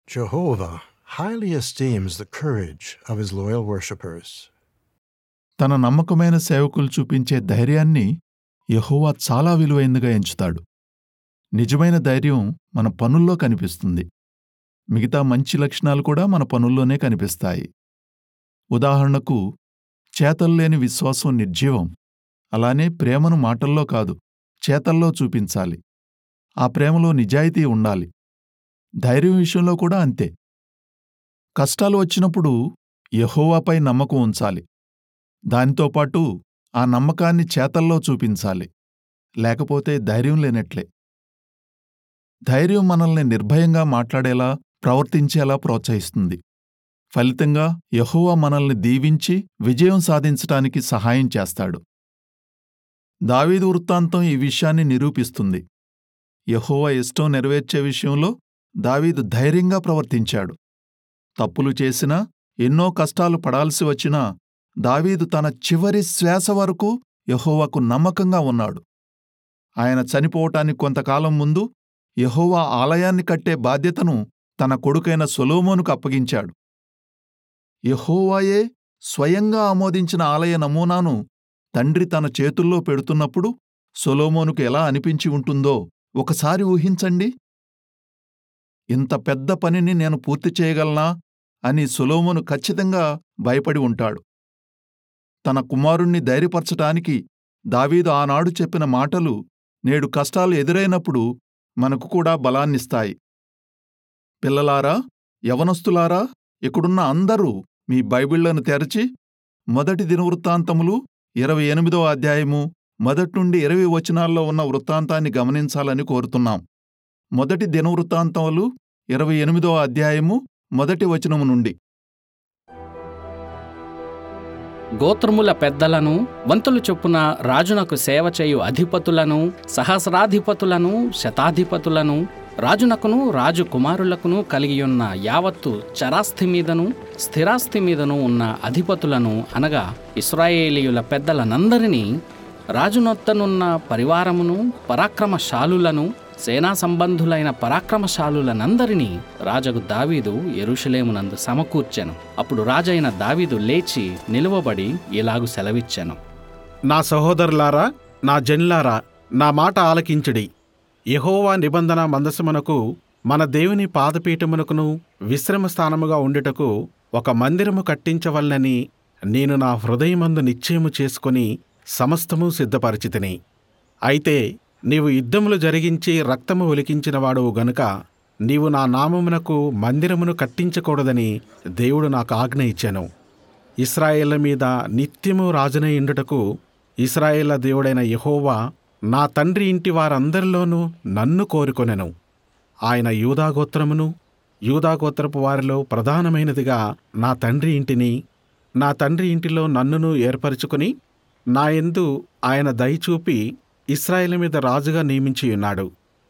Jehovah highly esteems the courage of his loyal worshippers. తన నమ్మకమైన సేవకులు చూపించే ధైర్యాన్ని యెహోవా చాలా విలువైందిగా ఎంచుతాడు నిజమైన ధైర్యం మన పనుల్లో కనిపిస్తుంది మిగతా మంచి లక్షణాలు కూడా మన పనుల్లోనే కనిపిస్తాయి ఉదాహరణకు చేతలు లేని విశ్వాసం నిర్జీవం అలానే ప్రేమను మాటల్లో కాదు చేతల్లో చూపించాలి ఆ ప్రేమలో నిజాయితీ ఉండాలి ధైర్యం విషయంలో కూడా అంతే కష్టాలు వచ్చినప్పుడు యెహోవాపై నమ్మకం ఉంచాలి దానితో పాటు ఆ నమ్మకాన్ని చేతల్లో చూపించాలి లేకపోతే ధైర్యం లేనట్లే ధైర్యం మనల్ని నిర్భయంగా మాట్లాడేలా ప్రవర్తించేలా ప్రోత్సహిస్తుంది ఫలితంగా యెహోవా మనల్ని దీవించి విజయం సాధించటానికి సహాయం చేస్తాడు దావీదు వృత్తాంతం ఈ విషయాన్ని నిరూపిస్తుంది యెహోవా ఇష్టం నెరవేర్చే విషయంలో దావీదు ధైర్యంగా ప్రవర్తించాడు తప్పులు చేసినా ఎన్నో కష్టాలు పడాల్సి వచ్చినా దావీదు తన చివరి శ్వాస వరకు యెహోవాకు నమ్మకంగా ఉన్నాడు ఆయన చనిపోవటానికి కొంతకాలం ముందు యెహోవా ఆలయాన్ని కట్టే బాధ్యతను తన కొడుకైన సొలోమోనుకు అప్పగించాడు యెహోవాయే స్వయంగా ఆమోదించిన ఆలయ నమూనాను తండ్రి తన చేతుల్లో పెడుతున్నప్పుడు సొలోమోనుకు ఎలా అనిపించి ఉంటుందో ఒకసారి ఊహించండి ఇంత పెద్ద పనిని నేను పూర్తి చేయగలనా అని సొలోమోను ఖచ్చితంగా భయపడి ఉంటాడు తన కుమారుణ్ణి ధైర్యపరచటానికి దావీదు ఆనాడు చెప్పిన మాటలు నేడు కష్టాలు ఎదురైనప్పుడు మనకు కూడా బలాన్నిస్తాయి పిల్లలారా యవనస్తులారా ఇక్కడున్న అందరూ మీ బైబిళ్లను తెరచి మొదటి దినవృత్తాంతములు ఇరవై ఎనిమిదో అధ్యాయము మొదటి నుండి ఇరవై వచనాల్లో ఉన్న వృత్తాంతాన్ని గమనించాలని కోరుతున్నాం మొదటి దినవృత్తాంతములు ఇరవై ఎనిమిదో అధ్యాయము మొదటి వచనము నుండి గోత్రముల పెద్దలను వంతులు చొప్పున రాజునకు సేవ చేయు అధిపతులను సహస్రాధిపతులను శతాధిపతులను రాజునకును రాజు కుమారులకును కలిగియున్న యావత్తు చరాస్తి మీదను స్థిరాస్తి మీదను ఉన్న అధిపతులను అనగా ఇస్రాయేలీయుల పెద్దలనందరినీ రాజునొత్తనున్న పరివారమును పరాక్రమశాలులను సేనా సంబంధులైన పరాక్రమశాలులనందరినీ రాజగు దావీదు ఎరుషలేమునందు సమకూర్చెను అప్పుడు రాజైన దావీదు లేచి నిలువబడి ఇలాగు సెలవిచ్చెను నా సహోదరులారా నా జన్లారా నా మాట ఆలకించుడి యెహోవా నిబంధన మందసమునకు మన దేవుని పాదపీఠమునకును విశ్రమ స్థానముగా ఉండుటకు ఒక మందిరము కట్టించవలనని నేను నా హృదయమందు నిశ్చయము చేసుకుని సమస్తము సిద్ధపరిచితిని అయితే నీవు యుద్ధములు జరిగించి రక్తము ఒలికించిన వాడువు గనుక నీవు నా నామమునకు మందిరమును కట్టించకూడదని దేవుడు నాకు ఆజ్ఞ ఇచ్చాను ఇస్రాయేళ్ల మీద నిత్యము రాజునై ఇండుటకు ఇస్రాయేళ్ల దేవుడైన యెహోవా నా తండ్రి ఇంటి వారందరిలోనూ నన్ను కోరుకొనెను ఆయన యూదాగోత్రమును యూదాగోత్రపు వారిలో ప్రధానమైనదిగా నా తండ్రి ఇంటిని నా తండ్రి ఇంటిలో నన్నును ఏర్పరచుకుని నా యందు ఆయన దయచూపి ఇస్రాయేల్ మీద రాజుగా నియమించి ఉన్నాడు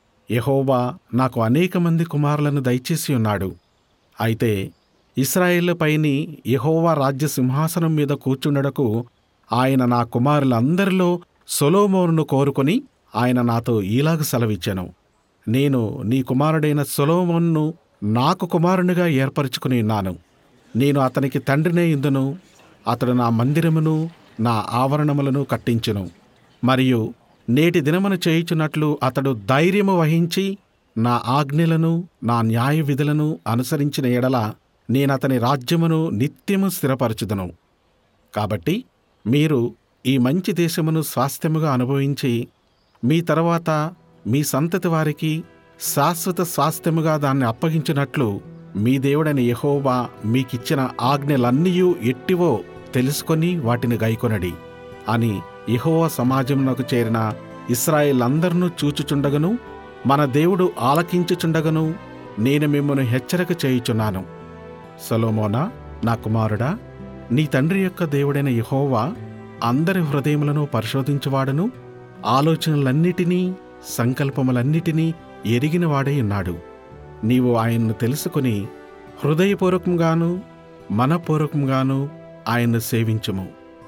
యెహోవా నాకు అనేక మంది కుమారులను దయచేసి ఉన్నాడు అయితే ఇస్రాయేల్ పైని యెహోవా రాజ్య సింహాసనం మీద కూర్చుండడకు ఆయన నా కుమారులందరిలో సొలోమోనును కోరుకొని ఆయన నాతో ఈలాగు సెలవిచ్చెను నేను నీ కుమారుడైన సొలోమోన్ను నాకు కుమారునిగా ఏర్పరచుకుని ఉన్నాను నేను అతనికి తండ్రినే ఇందును అతడు నా మందిరమును నా ఆవరణములను కట్టించును మరియు నేటి దినమును చేయుచున్నట్లు అతడు ధైర్యము వహించి నా ఆజ్ఞలను నా న్యాయ విధులను అనుసరించిన ఎడల నేనతని రాజ్యమును నిత్యము స్థిరపరచుదును కాబట్టి మీరు ఈ మంచి దేశమును స్వాస్థ్యముగా అనుభవించి మీ తర్వాత మీ సంతతి వారికి శాశ్వత స్వాస్థ్యముగా దాన్ని అప్పగించినట్లు మీ దేవుడైన యెహోవా మీకిచ్చిన ఆజ్ఞలన్నీయూ ఎట్టివో తెలుసుకొని వాటిని గైకొనడి అని యెహోవా సమాజమునకు చేరిన ఇస్రాయేలందరినూ చూచుచుండగను మన దేవుడు ఆలకించుచుండగను నేను మిమ్మను హెచ్చరిక చేయుచున్నాను సొలోమోనా నా కుమారుడా నీ తండ్రి యొక్క దేవుడైన యెహోవా అందరి హృదయములను పరిశోధించువాడను ఆలోచనలన్నిటినీ సంకల్పములన్నిటినీ ఎరిగినవాడై ఉన్నాడు నీవు ఆయన్ను తెలుసుకుని హృదయపూర్వకంగాను మనపూర్వకంగాను ఆయన్ను సేవించుము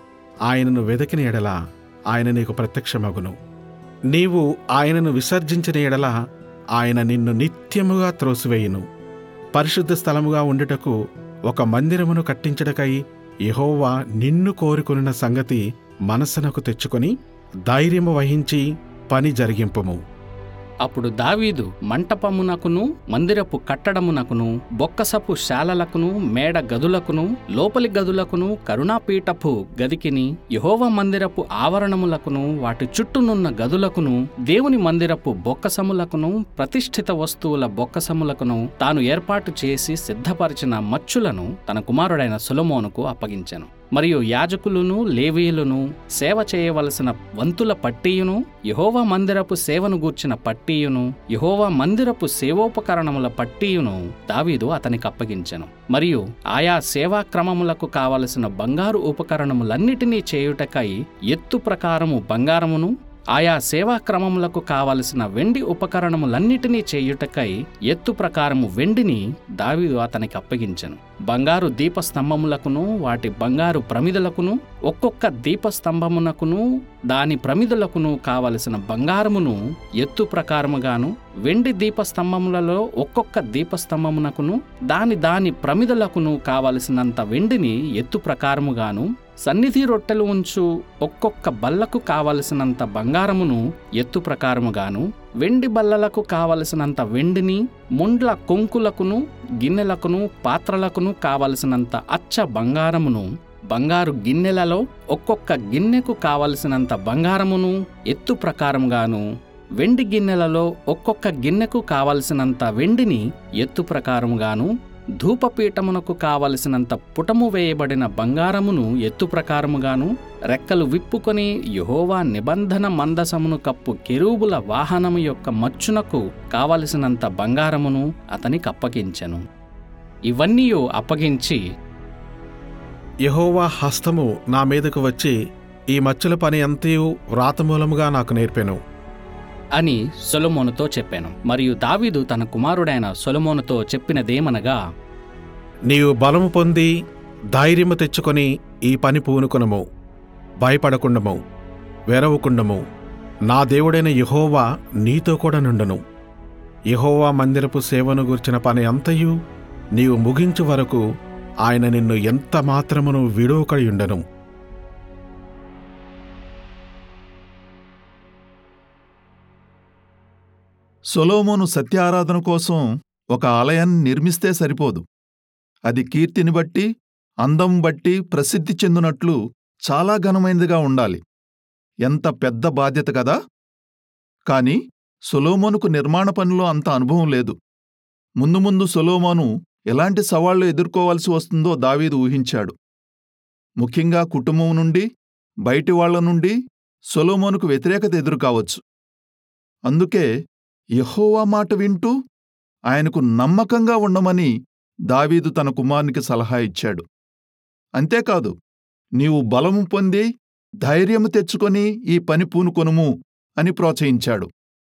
ఆయనను వెదకిన ఎడల ఆయన నీకు ప్రత్యక్షమగును నీవు ఆయనను విసర్జించిన ఎడల ఆయన నిన్ను నిత్యముగా త్రోసివేయును పరిశుద్ధ స్థలముగా ఉండుటకు ఒక మందిరమును కట్టించుటకై యెహోవా నిన్ను కోరుకొనిన సంగతి మనస్సునకు తెచ్చుకొని ధైర్యము వహించి పని జరిగింపుము అప్పుడు దావీదు మంటపమునకును మందిరపు కట్టడమునకును బొక్కసపు శాలలకును మేడ గదులకును లోపలి గదులకును కరుణాపీఠపు గదికిని యహోవ మందిరపు ఆవరణములకును వాటి చుట్టూనున్న గదులకును దేవుని మందిరపు బొక్కసములకును ప్రతిష్ఠిత వస్తువుల బొక్కసములకును తాను ఏర్పాటు చేసి సిద్ధపరిచిన మచ్చులను తన కుమారుడైన సొలొమోనుకు అప్పగించెను మరియు యాజకులును లేవీయులను సేవ చేయవలసిన వంతుల పట్టీయును యహోవా మందిరపు సేవను గూర్చిన పట్టీయును యహోవా మందిరపు సేవోపకరణముల పట్టీయును దావీదు అతనికి అప్పగించెను మరియు ఆయా సేవా క్రమములకు కావలసిన బంగారు ఉపకరణములన్నిటినీ చేయుటకై ఎత్తు ప్రకారము బంగారమును ఆయా సేవా క్రమములకు కావలసిన వెండి ఉపకరణములన్నిటినీ చేయుటకై ఎత్తు ప్రకారము వెండిని దావీదు అతనికి అప్పగించెను బంగారు దీపస్తంభములకును వాటి బంగారు ప్రమిదలకును ఒక్కొక్క దీపస్తంభమునకును దాని ప్రమిదలకును కావలసిన బంగారమును ఎత్తు ప్రకారముగాను వెండి దీపస్తంభములలో ఒక్కొక్క దీపస్తంభమునకును దాని దాని ప్రమిదలకును కావలసినంత వెండిని ఎత్తు ప్రకారముగాను సన్నిధి రొట్టెలు ఉంచు ఒక్కొక్క బల్లకు కావలసినంత బంగారమును ఎత్తు ప్రకారముగాను వెండి బల్లలకు కావలసినంత వెండిని ముండ్ల కొంకులకును గిన్నెలకును పాత్రలకును కావలసినంత అచ్చ బంగారమును బంగారు గిన్నెలలో ఒక్కొక్క గిన్నెకు కావలసినంత బంగారమును ఎత్తు ప్రకారముగాను వెండి గిన్నెలలో ఒక్కొక్క గిన్నెకు కావలసినంత వెండిని ఎత్తు ప్రకారముగాను ధూపపీఠమునకు కావలసినంత పుటము వేయబడిన బంగారమును ఎత్తు ప్రకారముగాను రెక్కలు విప్పుకొని యహోవా నిబంధన మందసమును కప్పు కెరూబుల వాహనము యొక్క మచ్చునకు కావలసినంత బంగారమును అతనికి అప్పగించెను ఇవన్నీ అప్పగించి యెహోవా హస్తము నా మీదకు వచ్చి ఈ మచ్చుల పని అంతయు వ్రాతమూలముగా నాకు నేర్పెను అని సొలొమోనుతో చెప్పాను మరియు దావీదు తన కుమారుడైన సొలొమోనుతో చెప్పినదేమనగా నీవు బలము పొంది ధైర్యము తెచ్చుకొని ఈ పని పూనుకొనము భయపడకుండము వెరవకుండము నా దేవుడైన యెహోవా నీతో కూడా నుండును యెహోవా మందిరపు సేవను గూర్చిన పని అంతయు నీవు ముగించు వరకు ఆయన నిన్ను ఎంత మాత్రమును విడోకయుండను సొలోమోను సత్యారాధన కోసం ఒక ఆలయాన్ని నిర్మిస్తే సరిపోదు అది కీర్తిని బట్టి అందం బట్టి ప్రసిద్ధి చెందినట్లు చాలా ఘనమైనదిగా ఉండాలి ఎంత పెద్ద బాధ్యత కదా కాని సొలోమోనుకు నిర్మాణ పనిలో అంత అనుభవం లేదు ముందు ముందు సొలోమోను ఎలాంటి సవాళ్లు ఎదుర్కోవాల్సి వస్తుందో దావీదు ఊహించాడు ముఖ్యంగా కుటుంబం నుండి బయటి వాళ్ల నుండి సొలోమోనుకు వ్యతిరేకత ఎదురుకావచ్చు అందుకే యెహోవా మాట వింటూ ఆయనకు నమ్మకంగా ఉండమని దావీదు తన కుమారునికి సలహా ఇచ్చాడు అంతేకాదు నీవు బలము పొంది ధైర్యము తెచ్చుకొని ఈ పని పూనుకొనుము అని ప్రోత్సహించాడు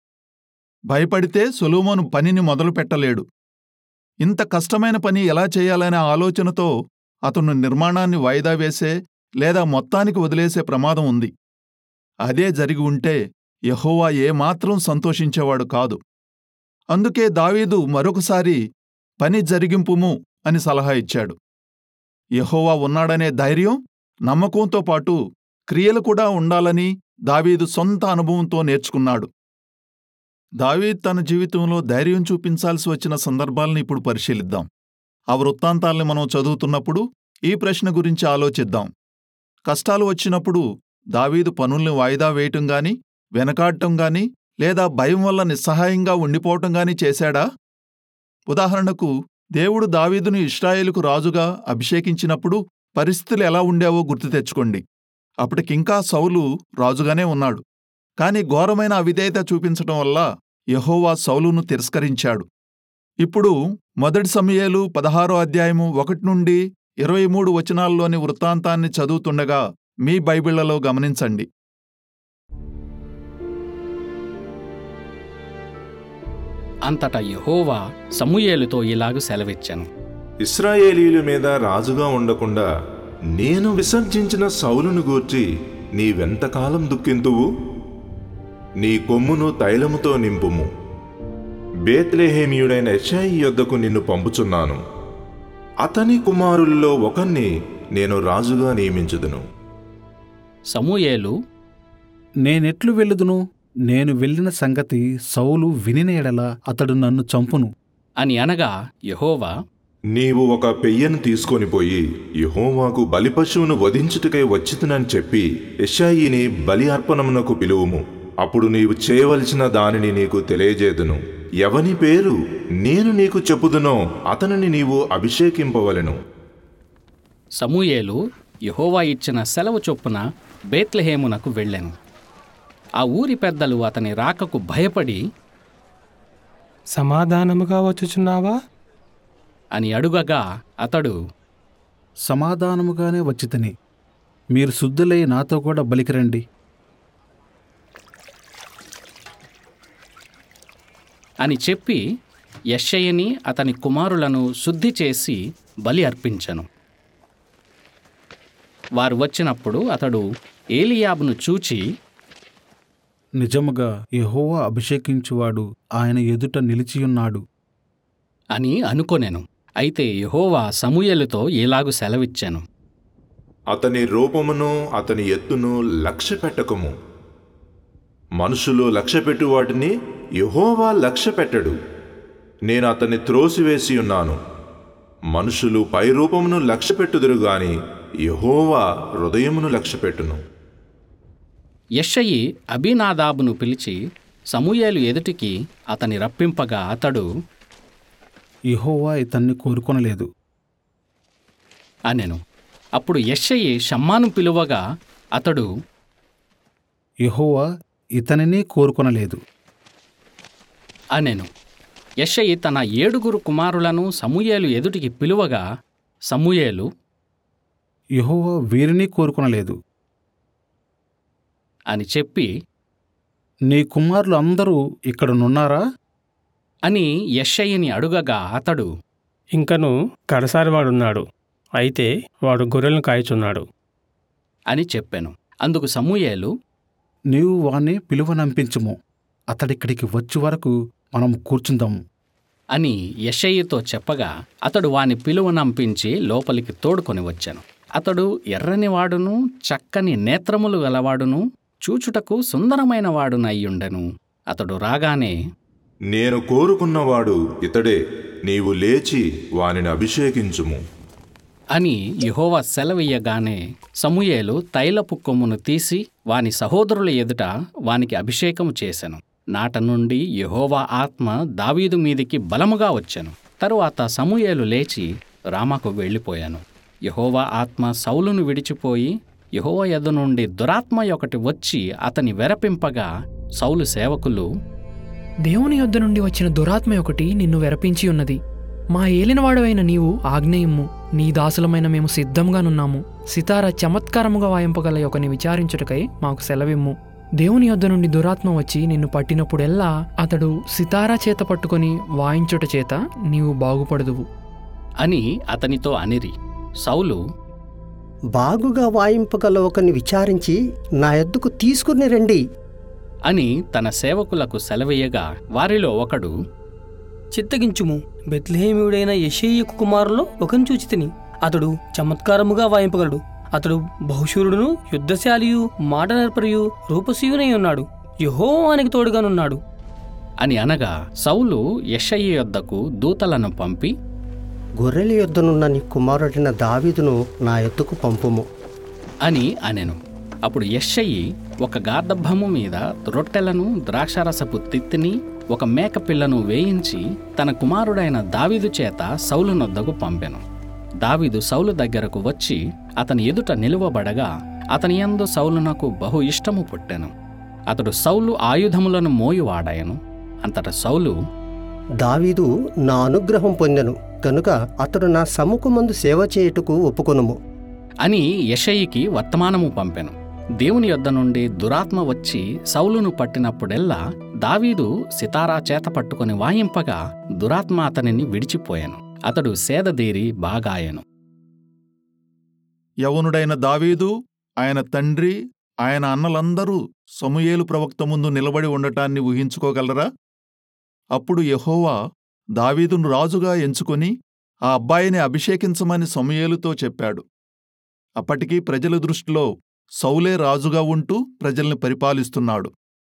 భయపడితే సొలోమోను పనిని మొదలు పెట్టలేడు ఇంత కష్టమైన పని ఎలా చేయాలనే ఆలోచనతో అతను నిర్మాణాన్ని వాయిదా వేసే లేదా మొత్తానికి వదిలేసే ప్రమాదం ఉంది అదే జరిగి ఉంటే యెహోవా ఏమాత్రం సంతోషించేవాడు కాదు అందుకే దావీదు మరొకసారి పని జరిగింపుము అని సలహా ఇచ్చాడు యెహోవా ఉన్నాడనే ధైర్యం నమ్మకంతో పాటు క్రియలు కూడా ఉండాలని దావీదు సొంత అనుభవంతో నేర్చుకున్నాడు దావీద్ తన జీవితంలో ధైర్యం చూపించాల్సి వచ్చిన సందర్భాలను ఇప్పుడు పరిశీలిద్దాం ఆ వృత్తాంతాల్ని మనం చదువుతున్నప్పుడు ఈ ప్రశ్న గురించి ఆలోచిద్దాం కష్టాలు వచ్చినప్పుడు దావీదు పనుల్ని వాయిదా వేయటం గాని వెనకాడటం గాని లేదా భయం వల్ల నిస్సహాయంగా ఉండిపోవటం గాని చేశాడా ఉదాహరణకు దేవుడు దావీదును ఇస్రాయేలుకు రాజుగా అభిషేకించినప్పుడు పరిస్థితులు ఎలా ఉండేవో గుర్తు తెచ్చుకోండి అప్పటికింకా సౌలు రాజుగానే ఉన్నాడు కాని ఘోరమైన అవిధేయత చూపించటం వల్ల యెహోవా సౌలును తిరస్కరించాడు ఇప్పుడు మొదటి సమయాలు పదహారో అధ్యాయము ఒకటి నుండి ఇరవై మూడు వచనాల్లోని వృత్తాంతాన్ని చదువుతుండగా మీ బైబిళ్లలో గమనించండి అంతటా యెహోవా సమూయేలుతో ఇలాగు సెలవిచ్చాను ఇస్రాయేలీయుల మీద రాజుగా ఉండకుండా నేను విసర్జించిన సౌలును గూర్చి నీవెంతకాలం దుఃఖింతువు నీ కొమ్మును తైలముతో నింపుము బేత్లెహేమియుడైన యెషయి యొద్దకు నిన్ను పంపుచున్నాను అతని కుమారుల్లో ఒకన్ని నేను రాజుగా నియమించుదును సమూయేలు నేనెట్లు వెళ్ళుదును నేను వెళ్ళిన సంగతి సౌలు వినిన ఎడల అతడు నన్ను చంపును అని అనగా యెహోవా నీవు ఒక పెయ్యను తీసుకొని పోయి యెహోవాకు బలిపశువును వధించుటకై వచ్చితునని చెప్పి యెషాయిని బలి అర్పణమునకు పిలువుము అప్పుడు నీవు చేయవలసిన దానిని నీకు తెలియజేదును ఎవని పేరు నేను నీకు చెప్పుదునో అతనిని నీవు అభిషేకింపవలెను సమూయేలు యెహోవా ఇచ్చిన సెలవు చొప్పున బేత్లెహేమునకు వెళ్ళాను ఆ ఊరి పెద్దలు అతని రాకకు భయపడి సమాధానముగా వచ్చుచున్నావా అని అడుగగా అతడు సమాధానముగానే వచ్చితిని మీరు శుద్ధులై నాతో కూడా బలికి రండి అని చెప్పి యెషయిని అతని కుమారులను శుద్ధి చేసి బలి అర్పించను వారు వచ్చినప్పుడు అతడు ఏలియాబును చూచి నిజముగా యెహోవా అభిషేకించువాడు ఆయన ఎదుట నిలిచియున్నాడు అని అనుకొనెను అయితే యెహోవా సమూయేలుతో ఇలాగు సెలవిచ్చాను అతని రూపమును అతని ఎత్తును లక్ష్య పెట్టకము మనుషులు లక్ష్యపెట్టు వాటిని యెహోవా లక్ష్య పెట్టడు నేను అతన్ని త్రోసివేసి ఉన్నాను మనుషులు పై రూపమును లక్ష్యపెట్టుదురు గాని యెహోవా హృదయమును లక్ష్యపెట్టును యెషయి అబీనాదాబును పిలిచి సమూయేలు ఎదుటికి అతని రప్పింపగా అతడు యెహోవా ఇతన్ని కోరుకొనలేదు అనెను అప్పుడు యెషయి షమ్మాను పిలువగా అతడు యెహోవా ఇతనిని కోరుకొనలేదు అనెను యెషయి తన ఏడుగురు కుమారులను సమూయేలు ఎదుటికి పిలువగా సమూయేలు యెహోవా వీరిని కోరుకొనలేదు అని చెప్పి నీ కుమారులు అందరూ ఇక్కడనున్నారా అని యెషయిని అడుగగా అతడు ఇంకను కడసారివాడున్నాడు అయితే వాడు గొర్రెలను కాయచున్నాడు అని చెప్పెను అందుకు సమూయేలు నీవు వాణ్ణి పిలువనంపించుము అతడిక్కడికి వచ్చి వరకు మనం కూర్చుందాము అని యెషయితో చెప్పగా అతడు వాని పిలువనంపించి లోపలికి తోడుకొని వచ్చాను అతడు ఎర్రని వాడును చక్కని నేత్రములు గలవాడును చూచుటకు సుందరమైన వాడునయ్యుండెను అతడు రాగానే నేను కోరుకున్నవాడు ఇతడే నీవు లేచి వానిని అభిషేకించుము అని యెహోవా సెలవియ్యగానే సమూయేలు తైలపు కొమ్మును తీసి వాని సహోదరుల ఎదుట వానికి అభిషేకము చేసెను నాట నుండి యెహోవా ఆత్మ దావీదు మీదికి బలముగా వచ్చెను తరువాత సమూయేలు లేచి రామాకు వెళ్ళిపోయాను యెహోవా ఆత్మ సౌలును విడిచిపోయి యెహోవా ఎదు నుండి దురాత్మ ఒకటి వచ్చి అతని వెరపింపగా సౌలు సేవకులు దేవుని యొద్ద నుండి వచ్చిన దురాత్మ ఒకటి నిన్ను వెరపించి ఉన్నది మా ఏలినవాడవైన నీవు ఆగ్నేయమ్ము నీ దాసులమైన మేము సిద్ధంగానున్నాము సితార చమత్కారముగా వాయింపగల ఒకని విచారించుటకై మాకు సెలవిమ్ము దేవుని యొద్ద నుండి దురాత్మ వచ్చి నిన్ను పట్టినప్పుడెల్లా అతడు సితారా చేత పట్టుకొని వాయించుట చేత నీవు బాగుపడదువు అని అతనితో అనిరి సౌలు బాగుగా వాయింపగల ఒకని విచారించి నా ఎద్దుకు తీసుకుని రండి అని తన సేవకులకు సెలవీయగా వారిలో ఒకడు చిత్తగించుము బెత్లహేమియుడైన యెషయియకు కుమారులో ఒకని చూచి తిని అతడు చమత్కారముగా వాయింపగలడు అతడు బహుశూరుడును యుద్ధశాలియు మాట నేర్పరియు రూపసీయునై ఉన్నాడు యెహోవానికి తోడుగానున్నాడు అని అనగా సౌలు యెషయి యొద్దకు దూతలను పంపి గొర్రెల యొద్దనున్న నీ కుమారుడైన దావీదును నా ఎద్దుకు పంపుము అని అనెను అప్పుడు యెషయి ఒక గార్ధబ్బము మీద రొట్టెలను ద్రాక్షారసపు తిత్తిని ఒక మేకపిల్లను వేయించి తన కుమారుడైన దావీదు చేత సౌలు నొద్దకు పంపెను దావీదు సౌలు దగ్గరకు వచ్చి అతని ఎదుట నిలువబడగా అతని యందు సౌలునకు బహు ఇష్టము పుట్టెను అతడు సౌలు ఆయుధములను మోయువాడాయను అంతట సౌలు దావీదు నా అనుగ్రహం పొందెను కనుక అతడు నా సముఖమందు సేవ చేయుటకు ఒప్పుకొనుము అని యెషయికి వర్తమానము పంపెను దేవుని యొద్ద నుండి దురాత్మ వచ్చి సౌలును పట్టినప్పుడెల్లా దావీదు సితారా చేత పట్టుకొని వాయింపగా దురాత్మ అతనిని విడిచిపోయాను అతడు సేదదీరి బాగాయను యవనుడైన దావీదు ఆయన తండ్రి ఆయన అన్నలందరూ సమూయేలు ప్రవక్త ముందు నిలబడి ఉండటాన్ని ఊహించుకోగలరా అప్పుడు యెహోవా దావీదును రాజుగా ఎంచుకొని ఆ అబ్బాయిని అభిషేకించమని సమూయేలుతో చెప్పాడు అప్పటికి ప్రజల దృష్టిలో సౌలే రాజుగా ఉంటూ ప్రజల్ని పరిపాలిస్తున్నాడు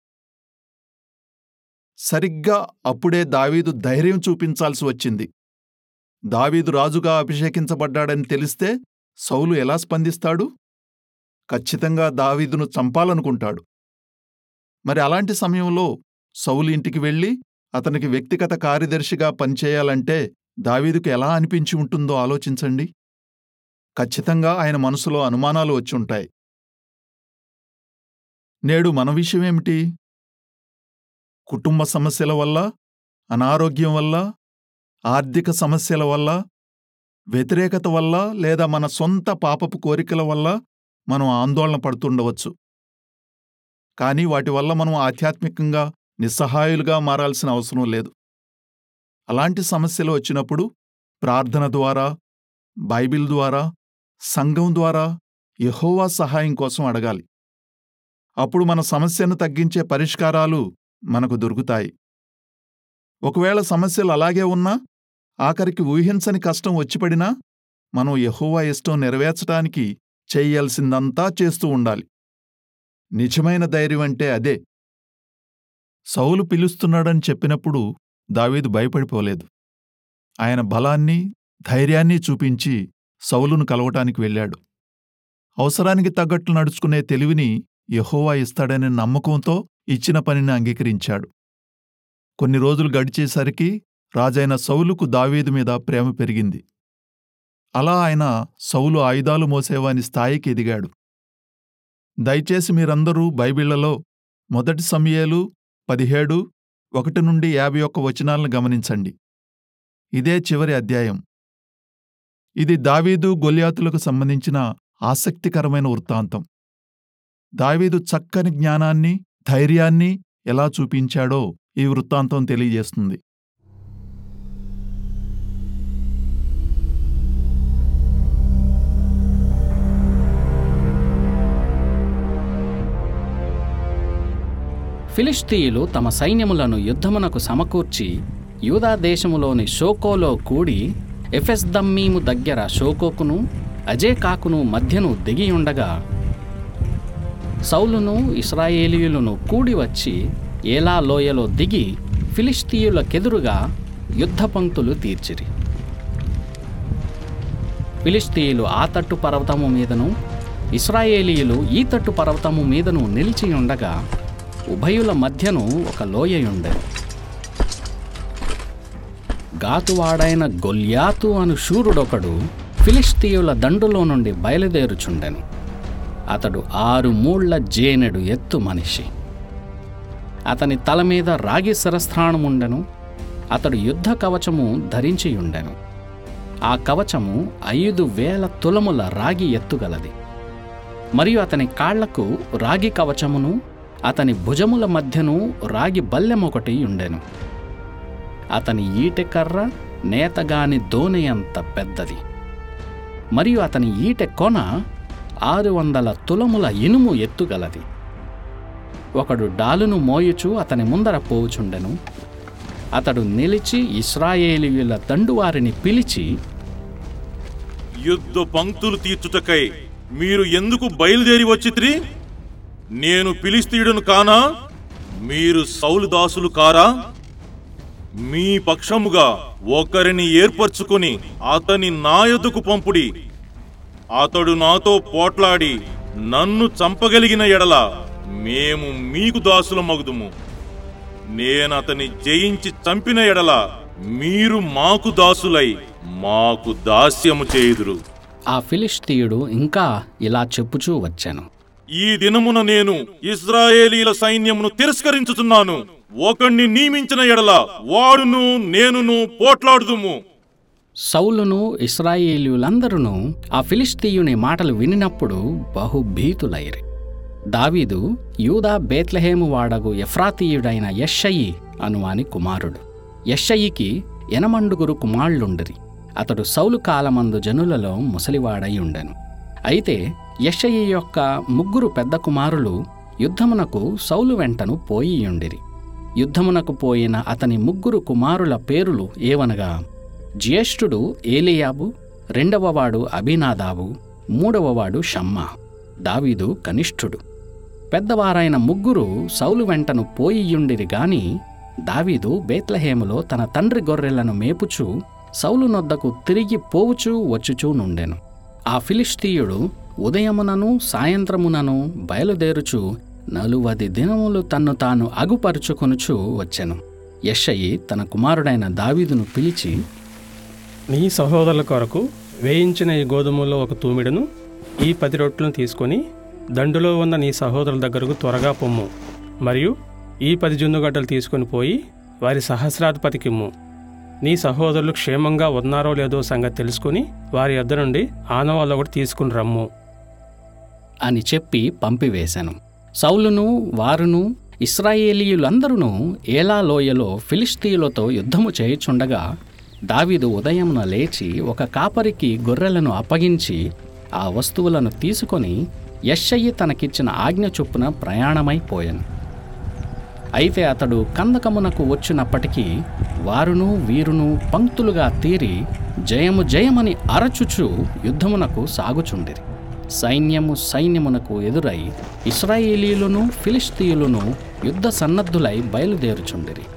సరిగ్గా అప్పుడే దావీదు ధైర్యం చూపించాల్సి వచ్చింది దావీదు రాజుగా అభిషేకించబడ్డాడని తెలిస్తే సౌలు ఎలా స్పందిస్తాడు ఖచ్చితంగా దావీదును చంపాలనుకుంటాడు మరి అలాంటి సమయంలో సౌలు ఇంటికి వెళ్ళి అతనికి వ్యక్తిగత కార్యదర్శిగా పనిచేయాలంటే దావీదుకు ఎలా అనిపించి ఉంటుందో ఆలోచించండి ఖచ్చితంగా ఆయన మనసులో అనుమానాలు వచ్చుంటాయి నేడు మన విషయమేమిటి కుటుంబ సమస్యల వల్ల అనారోగ్యం వల్ల ఆర్థిక సమస్యల వల్ల వ్యతిరేకత వల్ల లేదా మన సొంత పాపపు కోరికల వల్ల మనం ఆందోళన పడుతుండవచ్చు కానీ వాటి వల్ల మనం ఆధ్యాత్మికంగా నిస్సహాయులుగా మారాల్సిన అవసరం లేదు అలాంటి సమస్యలు వచ్చినప్పుడు ప్రార్థన ద్వారా బైబిల్ ద్వారా సంఘం ద్వారా యెహోవా సహాయం కోసం అడగాలి అప్పుడు మన సమస్యను తగ్గించే పరిష్కారాలు మనకు దొరుకుతాయి ఒకవేళ సమస్యలు అలాగే ఉన్నా ఆఖరికి ఊహించని కష్టం వచ్చిపడినా మనం యెహోవా ఇష్టం నెరవేర్చడానికి చెయ్యాల్సిందంతా చేస్తూ ఉండాలి నిజమైన ధైర్యం అంటే అదే సౌలు పిలుస్తున్నాడని చెప్పినప్పుడు దావీదు భయపడిపోలేదు ఆయన బలాన్ని ధైర్యాన్ని చూపించి సౌలును కలవటానికి వెళ్ళాడు అవసరానికి తగ్గట్లు నడుచుకునే తెలివిని యెహోవా ఇస్తాడనే నమ్మకంతో ఇచ్చిన పనిని అంగీకరించాడు కొన్ని రోజులు గడిచేసరికి రాజైన సౌలుకు దావీదు మీద ప్రేమ పెరిగింది అలా ఆయన సౌలు ఆయుధాలు మోసేవాని స్థాయికి ఎదిగాడు దయచేసి మీరందరూ బైబిళ్లలో మొదటి సమయేలు పదిహేడు ఒకటి నుండి యాభై ఒక్క వచనాలను గమనించండి ఇదే చివరి అధ్యాయం ఇది దావీదు గొల్యాతులకు సంబంధించిన ఆసక్తికరమైన వృత్తాంతం దావీదు చక్కని జ్ఞానాన్ని ధైర్యాన్ని ఎలా చూపించాడో ఈ వృత్తాంతం తెలియజేస్తుంది ఫిలిష్తీయులు తమ సైన్యములను యుద్ధమునకు సమకూర్చి యూదా దేశములోని షోకోలో కూడి ఎఫెస్దమ్మీము దగ్గర షోకోకును అజేకాకును మధ్యను దిగియుండగా సౌలును ఇస్రాయేలీయులను కూడి వచ్చి ఏలా లోయలో దిగి ఫిలిష్తీయులకెదురుగా యుద్ధ పంక్తులు తీర్చిరి ఫిలిష్తీయులు ఆ తట్టు పర్వతము మీదను ఇస్రాయేలీయులు ఈ తట్టు పర్వతము మీదను నిలిచి ఉండగా ఉభయుల మధ్యను ఒక లోయయుండెను గాతువాడైన గొల్యాతు అను శూరుడొకడు ఫిలిస్తీయుల దండులో నుండి బయలుదేరుచుండెను అతడు ఆరు మూళ్ల జేనెడు ఎత్తు మనిషి అతని తల మీద రాగి శిరస్థానముండెను అతడు యుద్ధ కవచము ధరించియుండెను ఆ కవచము ఐదు వేల తులముల రాగి ఎత్తుగలది మరియు అతని కాళ్లకు రాగి కవచమును అతని భుజముల మధ్యను రాగి బల్లెమొకటి ఉండెను అతని ఈటెకర్ర నేతగాని దోనెయంత పెద్దది మరియు అతని ఈటె కొన ఆరు వందల తులముల ఇనుము ఎత్తుగలది ఒకడు డాలును మోయుచు అతని ముందర పోవుచుండెను అతడు నిలిచి ఇస్రాయేలీయుల దండువారిని పిలిచి యుద్ధ పంక్తులు తీర్చుటకై మీరు ఎందుకు బయలుదేరి వచ్చిత్రి నేను పిలిస్తీయుడను కానా మీరు సౌలు దాసులు కారా మీ పక్షముగా ఒకరిని ఏర్పరచుకుని అతని నా యొద్దకు పంపుడి అతడు నాతో పోట్లాడి నన్ను చంపగలిగిన ఎడల మేము మీకు దాసుల మగుదుము నేనతని జయించి చంపిన ఎడల మీరు మాకు దాసులై మాకు దాస్యము చేయుదురు ఆ ఫిలిష్తీయుడు ఇంకా ఇలా చెప్పుచూ వచ్చాను ఈ దినమున నేను ఇస్రాయేలీల సైన్యమును తిరస్కరించుతున్నాను ఒకణ్ణి నియమించిన ఎడల వాడును నేనును పోట్లాడుదుము సౌలును ఇస్రాయేలీయులందరూ ఆ ఫిలిస్తీయుని మాటలు వినినప్పుడు బహుభీతులైరి దావీదు యూదా బేత్లహేము వాడగు ఎఫ్రాతీయుడైన యెషయి అనువాని కుమారుడు యెషయికి ఎనమండుగురు కుమారులుండిరి అతడు సౌలు కాలమందు జనులలో ముసలివాడై ఉండెను అయితే యెషయి యొక్క ముగ్గురు పెద్ద కుమారులు యుద్ధమునకు సౌలు వెంటను పోయియుండిరి యుద్ధమునకు పోయిన అతని ముగ్గురు కుమారుల పేరులు ఏవనగా జ్యేష్ఠుడు ఏలియాబు రెండవవాడు అభినాదాబు మూడవవాడు షమ్మా దావీదు కనిష్ఠుడు పెద్దవారైన ముగ్గురు సౌలు వెంటను పోయియుండిరి గాని దావీదు బేత్లహేములో తన తండ్రి గొర్రెలను మేపుచూ సౌలు నొద్దకు తిరిగి పోవుచూ వచ్చుచూ నుండెను ఆ ఫిలిష్తీయుడు ఉదయమునను సాయంత్రమునను బయలుదేరుచు నలువది దినములు తన్ను తాను అగుపరుచుకొనుచు వచ్చెను యెషయి తన కుమారుడైన దావీదును పిలిచి నీ సహోదరుల కొరకు వేయించిన ఈ గోధుమలో ఒక తూమిడును ఈ పది రొట్టెలను తీసుకొని దండులో ఉన్న నీ సహోదరుల దగ్గరకు త్వరగా పొమ్ము మరియు ఈ పది జున్నుగడ్డలు తీసుకొని పోయి వారి సహస్రాధిపతికిమ్ము నీ సహోదరులు క్షేమంగా ఉన్నారో లేదో సంగతి తెలుసుకుని వారి యొద్ద నుండి ఆనవాళ్ళు ఒకటి తీసుకుని రమ్ము అని చెప్పి పంపివేశాను సౌలును వారును ఇస్రాయేలీయులందరూ ఏలా లోయలో ఫిలిస్తీయులతో యుద్ధము చేయుచుండగా దావీదు ఉదయమున లేచి ఒక కాపరికి గొర్రెలను అప్పగించి ఆ వస్తువులను తీసుకొని యెషయి తనకిచ్చిన ఆజ్ఞ చొప్పున ప్రయాణమైపోయాను అయితే అతడు కందకమునకు వచ్చినప్పటికీ వారును వీరును పంక్తులుగా తీరి జయము జయమని అరచుచు యుద్ధమునకు సాగుచుండిరి సైన్యము సైన్యమునకు ఎదురై ఇస్రాయేలీయులను ఫిలిస్తీయులను యుద్ధ సన్నద్ధులై బయలుదేరుచుండిరి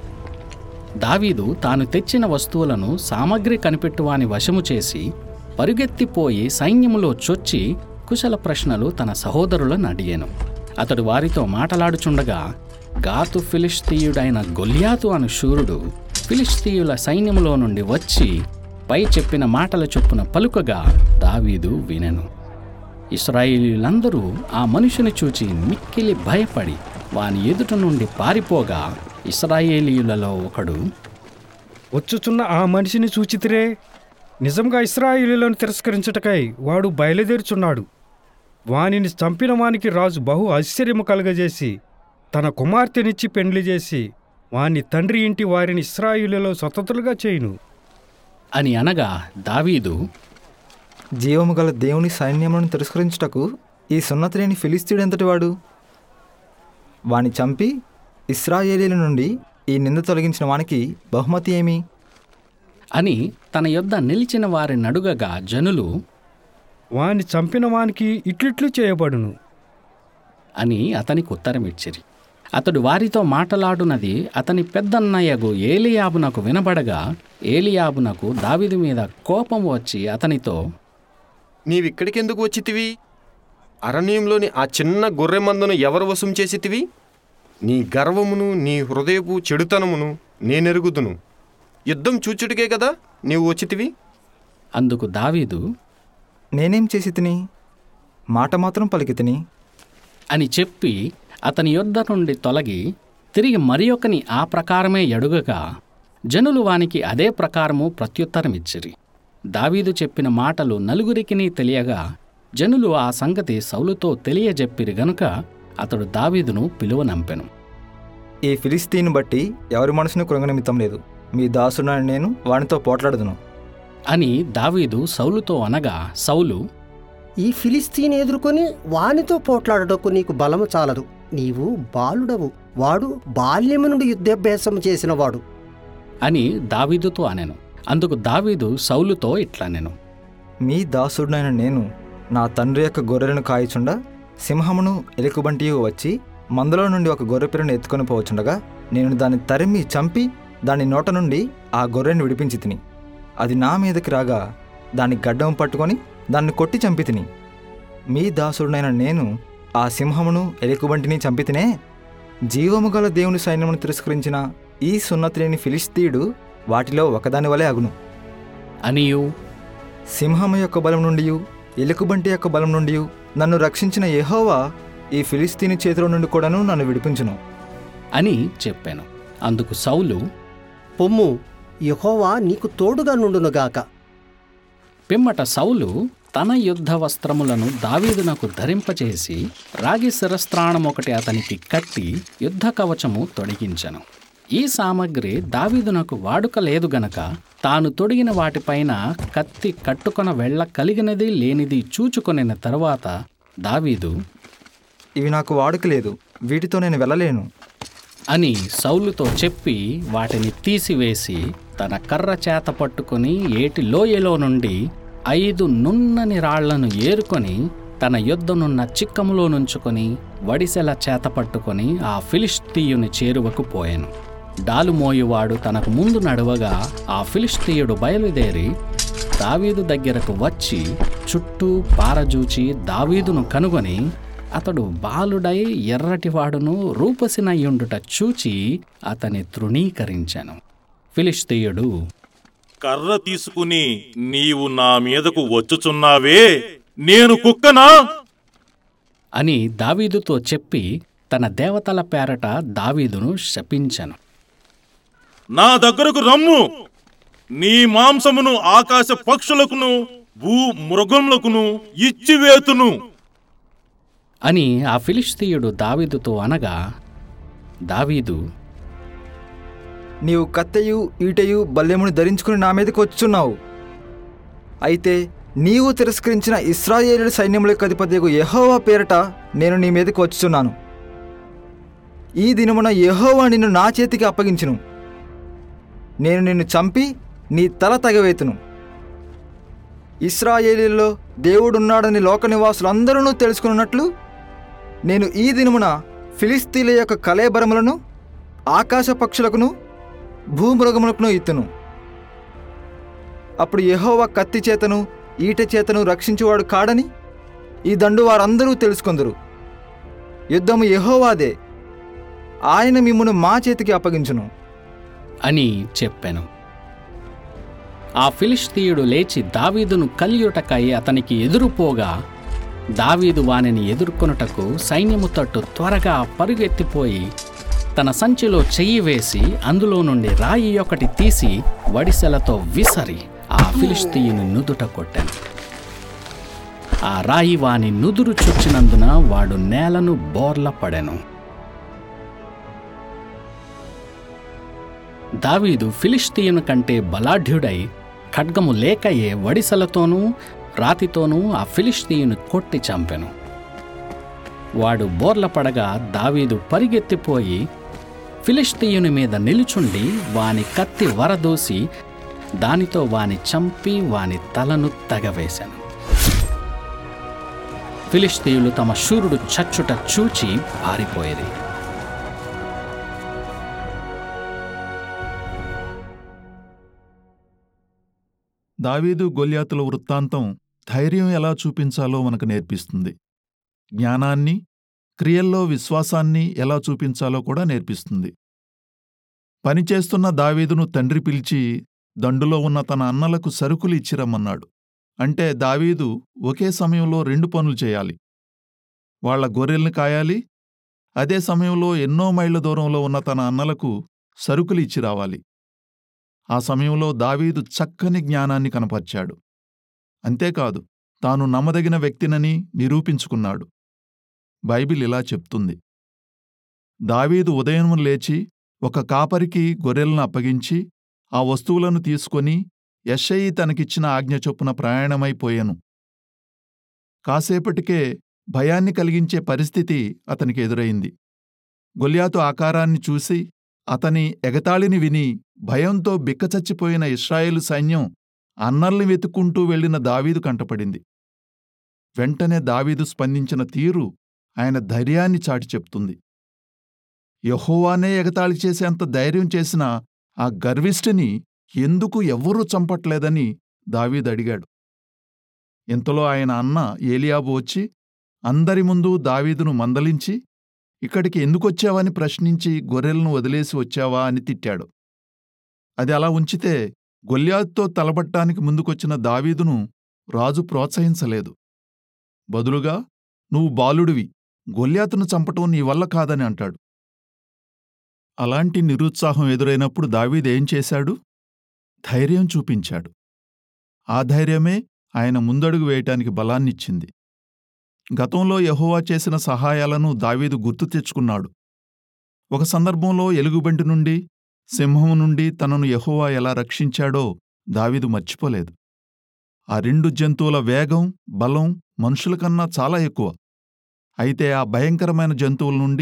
దావీదు తాను తెచ్చిన వస్తువులను సామగ్రి కనిపెట్టువాని వశము చేసి పరుగెత్తిపోయి సైన్యములో చొచ్చి కుశల ప్రశ్నలు తన సహోదరులను అడిగాను అతడు వారితో మాటలాడుచుండగా గాతు ఫిలిస్తీయుడైన గొల్యాతు అను శూరుడు ఫిలిస్తీయుల సైన్యములో నుండి వచ్చి పై చెప్పిన మాటల చొప్పున పలుకగా దావీదు వినెను ఇస్రాయేలీలందరూ ఆ మనుషుని చూచి మిక్కిలి భయపడి వాని ఎదుట నుండి పారిపోగా ఇస్రాయేలీయులలో ఒకడు వచ్చుచున్న ఆ మనిషిని సూచితిరే నిజంగా ఇస్రాయిలీలను తిరస్కరించుటకై వాడు బయలుదేరుచున్నాడు వానిని చంపిన వానికి రాజు బహు ఆశ్చర్యము కలుగజేసి తన కుమార్తెనిచ్చి పెండ్లి చేసి వాని తండ్రి ఇంటి వారిని ఇస్రాయిలీలో స్వతంత్రులుగా చేయును అని అనగా దావీదు జీవము గల దేవుని సైన్యములను తిరస్కరించుటకు ఈ సున్నతిలేని ఫిలిస్తీయుడెంతటి వాడు వాని చంపి ఇస్రాయేలీల నుండి ఈ నింద తొలగించిన వానికి బహుమతి ఏమి అని తన యొద్ద నిలిచిన వారి నడుగగా జనులు వాని చంపిన వానికి ఇట్లిట్లు చేయబడును అని అతనికి ఉత్తరమిచ్చిరి అతడు వారితో మాటలాడునది అతని పెద్దన్నయ్యగు ఏలియాబునకు వినబడగా ఏలియాబునకు దావీదు మీద కోపం వచ్చి అతనితో నీవిక్కడికెందుకు వచ్చితివి అరణ్యంలోని ఆ చిన్న గొర్రె మందను ఎవరు వశం చేసితివి నీ గర్వమును నీ హృదయపు చెడుతనమును నేనెరుగుదును యుద్ధం చూచుటికే కదా నీవు వచ్చితివి అందుకు దావీదు నేనేం చేసి తిని మాట మాత్రం పలికి తిని అని చెప్పి అతని యొద్ద నుండి తొలగి తిరిగి మరి ఒకని ఆ ప్రకారమే ఎడుగగా జనులు వానికి అదే ప్రకారము ప్రత్యుత్తరమిచ్చిరి దావీదు చెప్పిన మాటలు నలుగురికిని తెలియగా జనులు ఆ సంగతి సౌలుతో తెలియజెప్పిరి గనుక అతడు దావీదును పిలువనంపెను ఈ ఫిలిస్తీన్ బట్టి ఎవరి మనసును కృంగనిమిత్తం లేదు మీ దాసుడని నేను వానితో పోట్లాడదును అని దావీదు సౌలుతో అనగా సౌలు ఈ ఫిలిస్తీన్ ఎదుర్కొని వానితో పోట్లాడటకు నీకు బలము చాలదు నీవు బాలుడవు వాడు బాల్యము నుండి యుద్ధాభ్యాసం చేసినవాడు అని దావీదుతో అనెను అందుకు దావీదు సౌలుతో ఇట్లనెను మీ దాసుడునైన నేను నా తండ్రి యొక్క గొర్రెలను కాయచుండా సింహమును ఎలుకబంటియు వచ్చి మందలో నుండి ఒక గొర్రె పిల్లను ఎత్తుకొని పోవచుండగా నేను దాన్ని తరిమి చంపి దాని నోట నుండి ఆ గొర్రెని విడిపించి తిని అది నా మీదకి రాగా దాన్ని గడ్డం పట్టుకొని దాన్ని కొట్టి చంపి తిని మీ దాసుడునైన నేను ఆ సింహమును ఎలుకబంటిని చంపి తినే జీవము గల దేవుని సైన్యమును తిరస్కరించిన ఈ సున్నతి లేని ఫిలిస్తీయుడు వాటిలో ఒకదాని వలె అగును అనియు సింహము యొక్క బలం నుండి ఎలుకబంటి యొక్క బలం నుండి నన్ను రక్షించిన యెహోవా ఈ ఫిలిస్తీని చేతిలో నుండి కూడాను నన్ను విడిపించును అని చెప్పాను అందుకు సౌలు పొమ్ము యెహోవా నీకు తోడుగా నుండునుగాక పిమ్మట సౌలు తన యుద్ధ వస్త్రములను దావీదునకు ధరింపచేసి రాగి శిరస్త్రాణం ఒకటి అతనికి కట్టి యుద్ధ కవచము తొడిగించెను ఈ సామగ్రి దావీదునకు వాడుక లేదు గనక తాను తొడిగిన వాటిపైన కత్తి కట్టుకొన వెళ్ళ కలిగినది లేనిది చూచుకొనిన తరువాత దావీదు ఇవి నాకు వాడుక లేదు వీటితో నేను వెళ్ళలేను అని సౌలుతో చెప్పి వాటిని తీసివేసి తన కర్ర చేత పట్టుకుని ఏటి లోయలో నుండి ఐదు నున్నని రాళ్లను ఏరుకొని తన యొద్దనున్న చిక్కములో నుంచుకొని వడిసెల చేత పట్టుకొని ఆ ఫిలిస్తీయుని చేరువకు పోయెను డాలుమోయువాడు తనకు ముందు నడవగా ఆ ఫిలిస్తీయుడు బయలుదేరి దావీదు దగ్గరకు వచ్చి చుట్టూ పారజూచి దావీదును కనుగొని అతడు బాలుడై ఎర్రటివాడును రూపసినయ్యుండుట చూచి అతని తృణీకరించెను ఫిలిస్తీయుడు కర్ర తీసుకుని నీవు నా మీదకు వచ్చుచున్నావే నేను కుక్కనా అని దావీదుతో చెప్పి తన దేవతల పేరట దావీదును శపించెను నా దగ్గరకు రమ్ము నీ మాంసమును ఆకాశ పక్షులకును భూ మృగములకును ఇచ్చివేతును అని ఆ ఫిలిస్తీయుడు దావీదుతో అనగా దావీదు నీవు కత్తెయు ఈటెయు బల్లెమును ధరించుకుని నా మీదకి వచ్చుచున్నావు అయితే నీవు తిరస్కరించిన ఇస్రాయేలు సైన్యములకు అధిపతియగు యెహోవా పేరట నేను నీ మీదకి వచ్చుచున్నాను ఈ దినమున యెహోవా నిన్ను నా చేతికి అప్పగించును నేను నిన్ను చంపి నీ తల తగవేతును ఇస్రాయేలీలో దేవుడున్నాడని లోక నివాసులందరూ తెలుసుకున్నట్లు నేను ఈ దినమున ఫిలిస్తీన్ల యొక్క కలేబరములను ఆకాశ పక్షులకును భూమృగములకును ఇత్తును అప్పుడు యెహోవా కత్తి చేతను ఈట చేతను రక్షించువాడు కాడని ఈ దండు వారందరూ తెలుసుకొందరు యుద్ధము యెహోవాదే ఆయన మిమ్మును మా చేతికి అప్పగించును అని చెప్పెను ఆ ఫిలిస్తీయుడు లేచి దావీదును కలియుటకై అతనికి ఎదురుపోగా దావీదు వానిని ఎదుర్కొనుటకు సైన్యము తట్టు త్వరగా పరుగెత్తిపోయి తన సంచిలో చెయ్యి వేసి అందులో నుండి రాయి ఒకటి తీసి వడిసెలతో విసరి ఆ ఫిలిస్తీయుని నుదుట కొట్టాను ఆ రాయి వాని నుదురు చుచ్చినందున వాడు నేలను బోర్ల పడెను దావీదు ఫిలిస్తీయుని కంటే బలాఢ్యుడై ఖడ్గము లేకయే వడిసలతోనూ రాతితోనూ ఆ ఫిలిస్తీయుని కొట్టి చంపెను వాడు బోర్ల పడగా దావీదు పరిగెత్తిపోయి ఫిలిస్తీయుని మీద నిలుచుండి వాని కత్తి వరదూసి దానితో వాని చంపి వాని తలను తగవేశాను ఫిలిస్తీయులు తమ శూరుడు చచ్చుట చూచి పారిపోయేది దావీదు గొల్యాతుల వృత్తాంతం ధైర్యం ఎలా చూపించాలో మనకు నేర్పిస్తుంది జ్ఞానాన్ని క్రియల్లో విశ్వాసాన్ని ఎలా చూపించాలో కూడా నేర్పిస్తుంది పనిచేస్తున్న దావీదును తండ్రి పిలిచి దండులో ఉన్న తన అన్నలకు సరుకులు ఇచ్చిరమ్మన్నాడు అంటే దావీదు ఒకే సమయంలో రెండు పనులు చేయాలి వాళ్ల గొర్రెల్ని కాయాలి అదే సమయంలో ఎన్నో మైళ్ళ దూరంలో ఉన్న తన అన్నలకు సరుకులు ఇచ్చి రావాలి ఆ సమయంలో దావీదు చక్కని జ్ఞానాన్ని కనపర్చాడు అంతేకాదు తాను నమ్మదగిన వ్యక్తినని నిరూపించుకున్నాడు బైబిల్ ఇలా చెప్తుంది దావీదు ఉదయం లేచి ఒక కాపరికి గొర్రెలను అప్పగించి ఆ వస్తువులను తీసుకొని యెషయి తనకిచ్చిన ఆజ్ఞ చొప్పున ప్రయాణమైపోయెను కాసేపటికే భయాన్ని కలిగించే పరిస్థితి అతనికి ఎదురైంది గొల్యాతు ఆకారాన్ని చూసి అతని ఎగతాళిని విని భయంతో బిక్కచచ్చిపోయిన ఇస్రాయేలు సైన్యం అన్నల్ని వెతుక్కుంటూ వెళ్లిన దావీదు కంటపడింది వెంటనే దావీదు స్పందించిన తీరు ఆయన ధైర్యాన్ని చాటి చెప్తుంది యహోవానే ఎగతాళి చేసేంత ధైర్యం చేసిన ఆ గర్విష్ఠిని ఎందుకు ఎవ్వరూ చంపట్లేదని దావీదు అడిగాడు ఇంతలో ఆయన అన్న ఏలియాబు వచ్చి అందరి ముందు దావీదును మందలించి ఇక్కడికి ఎందుకొచ్చావని ప్రశ్నించి గొర్రెలను వదిలేసి వచ్చావా అని తిట్టాడు అది అలా ఉంచితే గొల్యాతుతో తలబట్టానికి ముందుకొచ్చిన దావీదును రాజు ప్రోత్సహించలేదు బదులుగా నువ్వు బాలుడివి గొల్యాతును చంపటం నీ వల్ల కాదని అంటాడు అలాంటి నిరుత్సాహం ఎదురైనప్పుడు దావీదేం చేశాడు ధైర్యం చూపించాడు ఆ ధైర్యమే ఆయన ముందడుగు వేయటానికి బలాన్నిచ్చింది గతంలో యహోవా చేసిన సహాయాలను దావీదు గుర్తు తెచ్చుకున్నాడు ఒక సందర్భంలో ఎలుగుబంటి నుండి సింహం నుండి తనను యహోవా ఎలా రక్షించాడో దావీదు మర్చిపోలేదు ఆ రెండు జంతువుల వేగం బలం మనుషుల కన్నా చాలా ఎక్కువ అయితే ఆ భయంకరమైన జంతువుల నుండి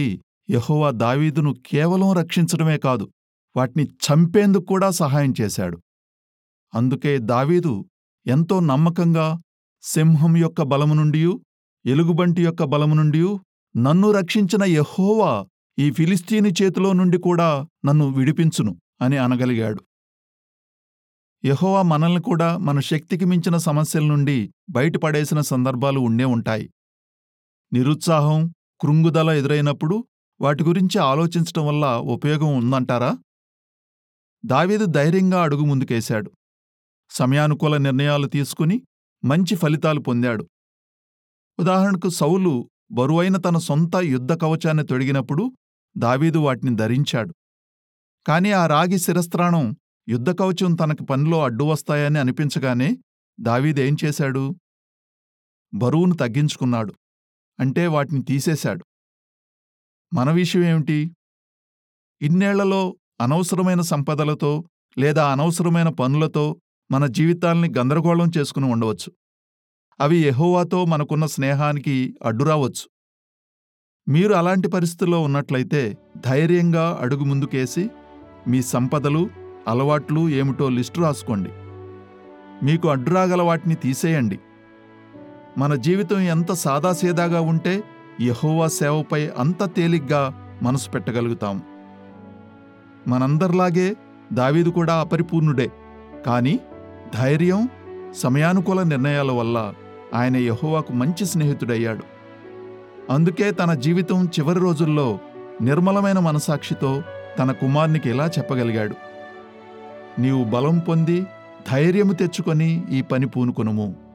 యెహోవా దావీదును కేవలం రక్షించడమే కాదు వాటిని చంపేందుకు కూడా సహాయం చేశాడు అందుకే దావీదు ఎంతో నమ్మకంగా సింహం యొక్క బలము నుండియు ఎలుగుబంటి యొక్క బలము నుండియు నన్ను రక్షించిన యెహోవా ఈ ఫిలిస్తీని చేతిలో నుండి కూడా నన్ను విడిపించును అని అనగలిగాడు యెహోవా మనల్ని కూడా మన శక్తికి మించిన సమస్యల నుండి బయటపడేసిన సందర్భాలు ఉండే ఉంటాయి నిరుత్సాహం కృంగుదల ఎదురైనప్పుడు వాటి గురించి ఆలోచించటం వల్ల ఉపయోగం ఉందంటారా దావీదు ధైర్యంగా అడుగు ముందుకేశాడు సమయానుకూల నిర్ణయాలు తీసుకుని మంచి ఫలితాలు పొందాడు ఉదాహరణకు సౌలు బరువైన తన సొంత యుద్ధ కవచాన్ని తొడిగినప్పుడు దావీదు వాటిని ధరించాడు కాని ఆ రాగి శిరస్త్రాణం యుద్ధ కవచం తనకి పనిలో అడ్డు వస్తాయని అనిపించగానే దావీదేం చేశాడు బరువును తగ్గించుకున్నాడు అంటే వాటిని తీసేశాడు మన విషయం ఏమిటి ఇన్నేళ్లలో అనవసరమైన సంపదలతో లేదా అనవసరమైన పనులతో మన జీవితాల్ని గందరగోళం చేసుకుని ఉండవచ్చు అవి యెహోవాతో మనకున్న స్నేహానికి అడ్డురావచ్చు మీరు అలాంటి పరిస్థితుల్లో ఉన్నట్లయితే ధైర్యంగా అడుగు ముందుకేసి మీ సంపదలు అలవాట్లు ఏమిటో లిస్టు రాసుకోండి మీకు అడ్డురాగల వాటిని తీసేయండి మన జీవితం ఎంత సాదాసీదాగా ఉంటే యెహోవా సేవపై అంత తేలిగ్గా మనసు పెట్టగలుగుతాం మనందరిలాగే దావీదు కూడా అపరిపూర్ణుడే కాని ధైర్యం సమయానుకూల నిర్ణయాల వల్ల ఆయన యెహోవాకు మంచి స్నేహితుడయ్యాడు అందుకే తన జీవితం చివరి రోజుల్లో నిర్మలమైన మనసాక్షితో తన కుమార్నికి ఇలా చెప్పగలిగాడు నీవు బలం పొంది ధైర్యము తెచ్చుకొని ఈ పని పూనుకొనుము